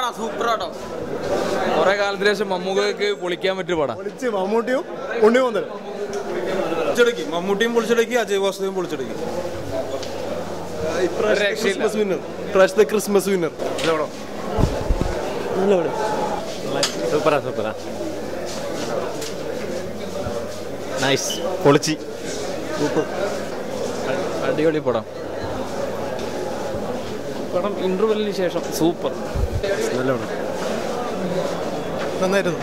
Super ആട്ടോ കുറെ കാലത്തിന് ശേഷം മമ്മൂക്കക്ക് പൊളിക്കാൻ പറ്റിയ പടം പൊളിച്ച് മമ്മൂട്ടിയും ഉണ്ണിമോന്തനും പൊളിച്ചെടുക്കി മമ്മൂട്ടിയും പൊളിച്ചെടുക്കി അജയ് വാസുദേവും പൊളിച്ചെടുക്കി രക്ഷയില്ല. ക്രിസ്മസ് വിന്നർ ഇപ്രാവശ്യത്തെ ക്രിസ്മസ് വിന്നർ സൂപ്പറാ സൂപ്പറാ നൈസ് പൊളിച്ചി അടിപൊളി പടം പടം ഇന്റർവെല്ലിന് ശേഷം സൂപ്പർ നന്നായിരുന്നു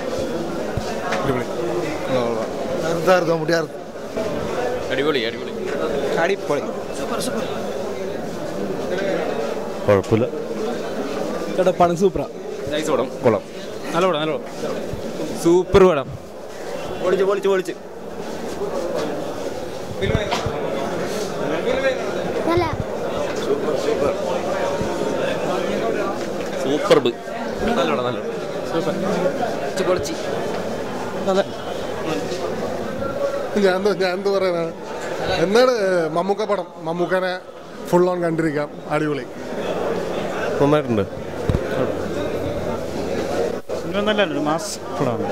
അടിപൊളി മമ്മൂട്ടിയായിരുന്നു അടിപൊളി അടിപൊളി അടിപൊളി കുഴപ്പമില്ല ചേട്ടാ പണം സൂപ്പറാ നൈസ് പടം കൊള്ളാം നല്ല പടം നല്ല പടം സൂപ്പർ പടം പൊളിച്ച് പൊളിച്ച് പൊളിച്ച് നല്ല സൂപ്പർബ് നല്ല പടം നല്ല സൂപ്പർ പൊളിച്ച് ഞാൻ എന്തോ ഞാൻ എന്തോ പറയാനാണ് എന്താണ് മമ്മൂക്ക പടം മമ്മൂക്കനെ ഫുൾ ഓൺ കണ്ടിരിക്കാം അടിപൊളി നന്നായിട്ടുണ്ട് നല്ലൊരു മാസ് പടമാണ്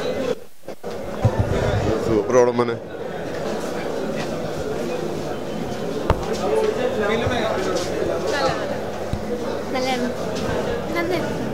സൂപ്പർ ഓടം മോനെ നല്ലതാണ് നന്നായിരുന്നു